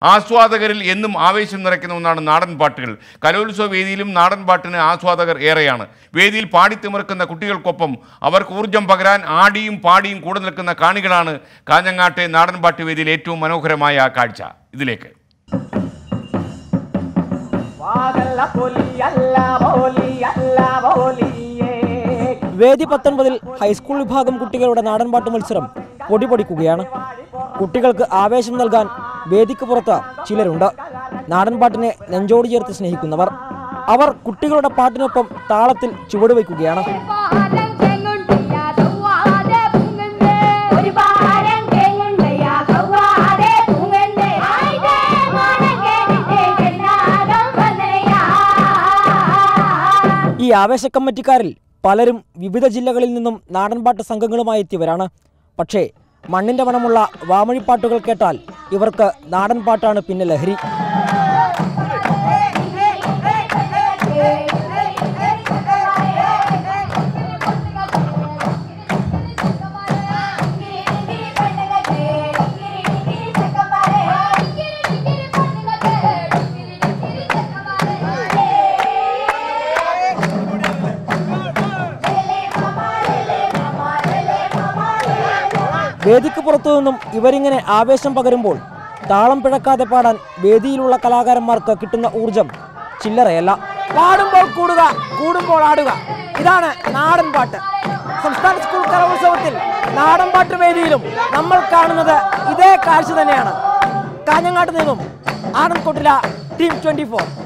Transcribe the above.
ആസ്വാദകരിൽ എന്നും ആവേശം നിറയ്ക്കുന്ന ഒന്നാണ് നാടൻ പാട്ടുകൾ കലോത്സവ വേദിയിലും നാടൻ പാട്ടിന് ആസ്വാദകർ ഏറെയാണ് വേദിയിൽ പാടിത്തിമിർക്കുന്ന കുട്ടികൾക്കൊപ്പം അവർക്ക് ഊർജം പകരാൻ ആടിയും പാടിയും കൂടെ നിൽക്കുന്ന കാണികളാണ് കാഞ്ഞങ്ങാട്ടെ നാടൻ പാട്ട് വേദിയിൽ ഏറ്റവും മനോഹരമായ കാഴ്ച ഇതിലേക്ക് വാഗല്ല പൊലിയല്ല പോലിയല്ല പോലിയേ വേദി പത്തൊൻപതിൽ ഹൈസ്കൂൾ വിഭാഗം കുട്ടികളുടെ നാടൻപാട്ട് മത്സരം പൊടിപൊടിക്കുകയാണ് കുട്ടികൾക്ക് ആവേശം നൽകാൻ വേദിക്ക് പുറത്ത് ചിലരുണ്ട് നാടൻപാട്ടിനെ നെഞ്ചോട് ചേർത്ത് സ്നേഹിക്കുന്നവർ അവർ കുട്ടികളുടെ പാട്ടിനൊപ്പം താളത്തിൽ ചുവടുവയ്ക്കുകയാണ് പാലം ചെങ്ങുണ്ടിയാ സൗവാതെ പൂങ്ങണ്ടേ ഒരു പാലം ചെങ്ങുണ്ടിയാ സൗവാതെ പൂങ്ങണ്ടേ ആയിതേ മാനം കേട്ടിട്ടേ ചെന്നാകം വന്നയാ ഈ ആവേശ കമ്മിറ്റിക്കാരിൽ പലരും വിവിധ ജില്ലകളിൽ നിന്നും നാടൻപാട്ട് സംഘങ്ങളുമായി എത്തിയവരാണ് പക്ഷേ മണ്ണിന്റെ മണമുള്ള വാമൊഴിപ്പാട്ടുകൾ കേട്ടാൽ ഇവർക്ക് നാടൻപാട്ടാണ് പിന്നെ ലഹരി വേദിക്ക് പുറത്തു നിന്നും ഇവരിങ്ങനെ ആവേശം പകരുമ്പോൾ താളം പിഴക്കാതെ പാടാൻ വേദിയിലുള്ള കലാകാരന്മാർക്ക് കിട്ടുന്ന ഊർജം ചില്ലറയല്ല പാടുമ്പോൾ കൂടുക കൂടുമ്പോൾ ആടുക ഇതാണ് നാടൻ പാട്ട് സംസ്ഥാന സ്കൂൾ കലോത്സവത്തിൽ നാടൻ പാട്ട് വേദിയിലും നമ്മൾ കാണുന്നത് ഇതേ കാഴ്ച തന്നെയാണ് കാഞ്ഞങ്ങാട്ട് നിന്നും ആനന്ദ് കൊട്ടില ടീം ട്വന്റി